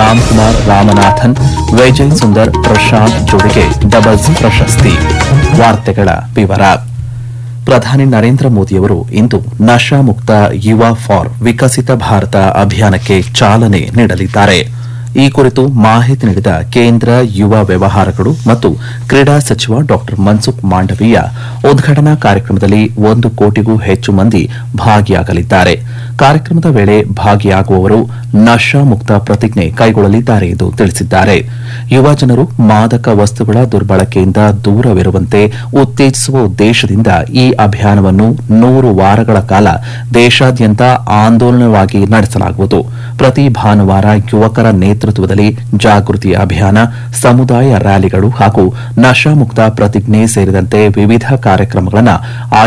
ರಾಮ್ಕುಮಾರ್ ರಾಮನಾಥನ್ ವಿಜಯ್ ಸುಂದರ್ ಪ್ರಶಾಂತ್ ಜೋಡಿಗೆ ಡಬಲ್ಸ್ ಪ್ರಶಸ್ತಿ ವಾರ್ತೆಗಳ ವಿವರ ಪ್ರಧಾನಿ ನರೇಂದ್ರ ಮೋದಿಯವರು ಇಂದು ನಶಾ ಮುಕ್ತ ಯುವ ಫಾರ್ ವಿಕಸಿತ ಭಾರತ ಅಭಿಯಾನಕ್ಕೆ ಚಾಲನೆ ನೀಡಲಿದ್ದಾರೆ ಈ ಕುರಿತು ಮಾಹಿತಿ ನೀಡಿದ ಕೇಂದ್ರ ಯುವ ವ್ಯವಹಾರಗಳು ಮತ್ತು ಕ್ರೀಡಾ ಸಚಿವ ಡಾ ಮನ್ಸುಖ್ ಮಾಂಡವೀಯ ಉದ್ಘಾಟನಾ ಕಾರ್ಯಕ್ರಮದಲ್ಲಿ ಒಂದು ಕೋಟಿಗೂ ಹೆಚ್ಚು ಮಂದಿ ಭಾಗಿಯಾಗಲಿದ್ದಾರೆ ಕಾರ್ಯಕ್ರಮದ ವೇಳೆ ಭಾಗಿಯಾಗುವವರು ನಶಾ ಮುಕ್ತ ಪ್ರತಿಜ್ಞೆ ಕೈಗೊಳ್ಳಲಿದ್ದಾರೆ ಎಂದು ತಿಳಿಸಿದ್ದಾರೆ ಯುವ ಜನರು ಮಾದಕ ವಸ್ತುಗಳ ದುರ್ಬಳಕೆಯಿಂದ ದೂರವಿರುವಂತೆ ಉತ್ತೇಜಿಸುವ ಉದ್ದೇಶದಿಂದ ಈ ಅಭಿಯಾನವನ್ನು ನೂರು ವಾರಗಳ ಕಾಲ ದೇಶಾದ್ಯಂತ ಆಂದೋಲನವಾಗಿ ನಡೆಸಲಾಗುವುದು ಪ್ರತಿ ಭಾನುವಾರ ಯುವಕರ ನೇತೃತ್ವದಲ್ಲಿ ಜಾಗೃತಿ ಅಭಿಯಾನ ಸಮುದಾಯ ರ್ಯಾಲಿಗಳು ಹಾಗೂ ನಶಾಮುಕ್ತ ಪ್ರತಿಜ್ಞೆ ಸೇರಿದಂತೆ ವಿವಿಧ ಕಾರ್ಯಕ್ರಮಗಳನ್ನು